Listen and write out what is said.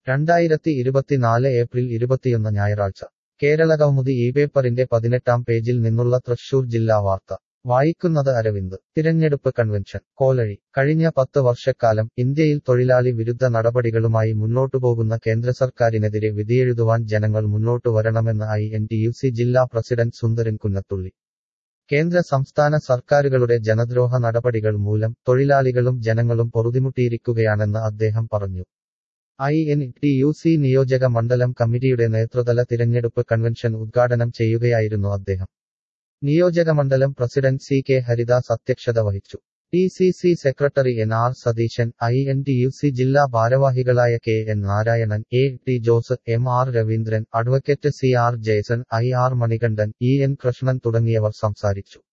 രണ്ടായിരത്തി ഇരുപത്തിനാല് ഏപ്രിൽ ഇരുപത്തിയൊന്ന് ഞായറാഴ്ച കേരള കൗമുദി ഈ പേപ്പറിന്റെ പതിനെട്ടാം പേജിൽ നിന്നുള്ള തൃശൂർ ജില്ലാ വാർത്ത വായിക്കുന്നത് അരവിന്ദ് തിരഞ്ഞെടുപ്പ് കൺവെൻഷൻ കോലഴി കഴിഞ്ഞ പത്ത് വർഷക്കാലം ഇന്ത്യയിൽ തൊഴിലാളി വിരുദ്ധ നടപടികളുമായി മുന്നോട്ടുപോകുന്ന കേന്ദ്ര സർക്കാരിനെതിരെ വിധിയെഴുതുവാൻ ജനങ്ങൾ മുന്നോട്ടു വരണമെന്ന് I N T U C ജില്ലാ പ്രസിഡന്റ് സുന്ദരൻ കുന്നത്തുള്ളി കേന്ദ്ര സംസ്ഥാന സർക്കാരുകളുടെ ജനദ്രോഹ നടപടികൾ മൂലം തൊഴിലാളികളും ജനങ്ങളും പൊറുതിമുട്ടിയിരിക്കുകയാണെന്ന് അദ്ദേഹം പറഞ്ഞു I N T U C നിയോജക മണ്ഡലം കമ്മിറ്റിയുടെ നേതൃതല തിരഞ്ഞെടുപ്പ് കൺവെൻഷൻ ഉദ്ഘാടനം ചെയ്യുകയായിരുന്നു അദ്ദേഹം നിയോജകമണ്ഡലം പ്രസിഡന്റ് സി കെ ഹരിദാസ് അധ്യക്ഷത വഹിച്ചു T C C secretary N R Satheesan I N T U C ജില്ലാ ഭാരവാഹികളായ K N Narayanan A T Jose M R Raveendran advocate C R Jayson I R Manikandan E N Krishnan തുടങ്ങിയവർ സംസാരിച്ചു